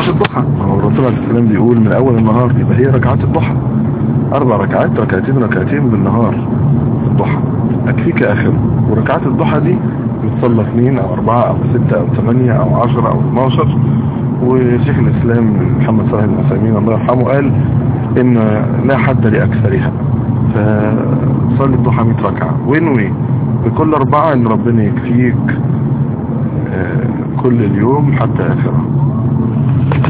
ركعات الضحى هو الرسول عليه السلام بيقول من اول النهار يبقى هي ركعات الضحى اربع ركعات ركعتين ركعتين بالنهار الضحى اكفيك اخر وركعات الضحى دي بتصلى اثنين او اربعة او ستة او ثمانية او عشرة او 12 وشيخ الاسلام محمد صالح بن عثيمين الله يرحمه قال ان لا حد لاكثرها فصلي الضحى 100 ركعة وانوي بكل اربعة ان ربنا يكفيك آه، كل اليوم حتى اخره